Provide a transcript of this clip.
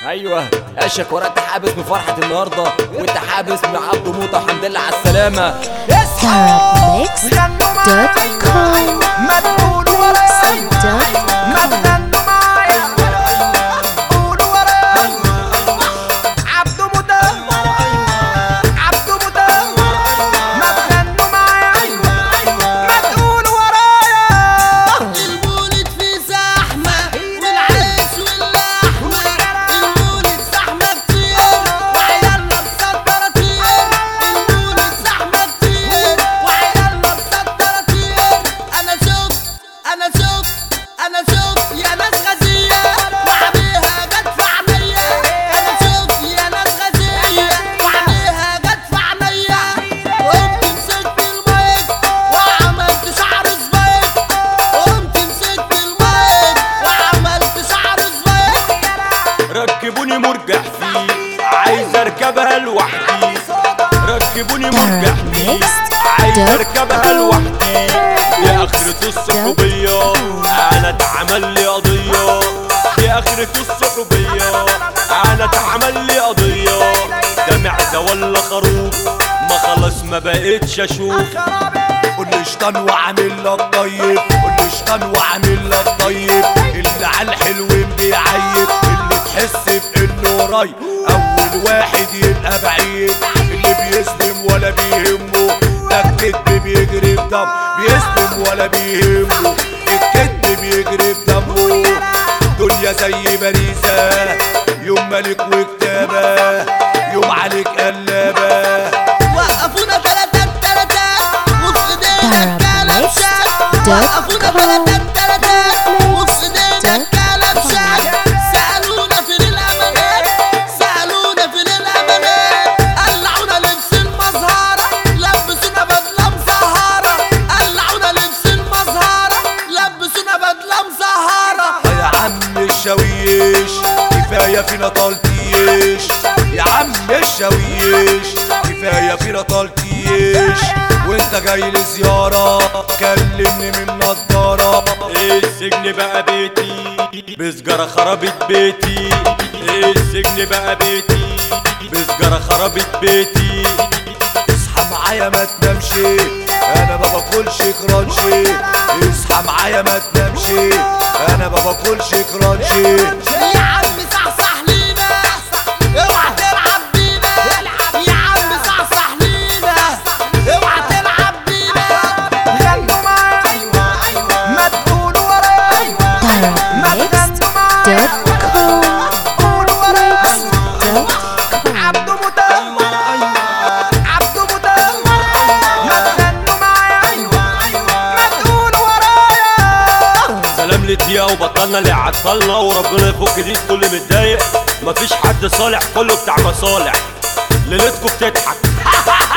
ايوه اشك ورا انت حابس من فرحه النهارده وانت حابس من عبده موته الحمد لله على السلامه Therapmix.com ما تقولوا ورايا ما Dot تغنوا معايا قولوا ورايا عبده موتى عبده موتى ما تغنوا معايا ما تقولوا ورايا المولد فيه زحمة والعيش واللحمة المولد زحمة كتير وعيالنا مسطرة كتير المولد زحمة كتير وعيالنا مسطرة كتير أنا شفت أنا شفت أنا شفت يا ناس غزية وعليها جت في عينيا أنا شفت يا ناس غزية وعليها جت في عينيا قمت مسكت المايك وعملت شعر سبايك قمت مسكت المايك وعملت شعر سبايك ركبوني مرجح فيه عايز اركبها لوحدي ركبوني مرجح فيه عايز اركبها لوحدي يا اخرة الصحوبية انا اتعمل لي قضية يا اخرة الصحوبية انا اتعمل لي قضية ده معزة ولا خروف ما خلاص ما بقتش اشوف قول لي شطان وعامل لك طيب قول لي شطان وعامل لك طيب اللي على الحلوين بيعيب اللي تحس بانه قريب اول واحد يبقى بعيد اللي بيسلم ولا بيهمه ده الكدب بيجري في دم بيسلم ولا بيهمه الكدب بيجري في دمه دنيا زي باريسة يوم ملك وكتابة يوم عليك قلابة وقفونا تلاتة تلاتة وفي ايدينا الكلام شاب وقفونا تلاتة تلاتة وفي ايدينا الكلام شاب سألونا فين الأمانات سألونا فين الأمانات قلعونا لبس المزهرة لبسونا بدلة مزهرة قلعونا لبس المزهرة لبسونا بدلة مزهرة يا عم الشاويش كفاية فينا تلطيش يا عم الشاويش كفاية فينا تلطيش وانت جاي لزيارة كلمني من نضارة السجن بقى بيتي بسجارة خربت بيتي السجن بقى بيتي بسجارة خربت بيتي اصحى معايا ما تنامش انا ما باكلش كرانشي اصحى معايا ما تنامش انا ما باكلش كرانشي يا عم صحصح لينا اوعى تلعب بينا يا عم صحصح لينا اوعى تلعب بينا غنوا معايا ما تقولوا ورايا ما تغنوا معايا Therapmix.com قولوا ورايا Dot عبده موتى عبده موتى ما تغنوا معايا ما تقولوا ورايا سلام للدقيقة وبطلنا اللي عطلنا وربنا يفك دي كل متضايق مفيش حد صالح كله بتاع مصالح ليلتكم بتضحك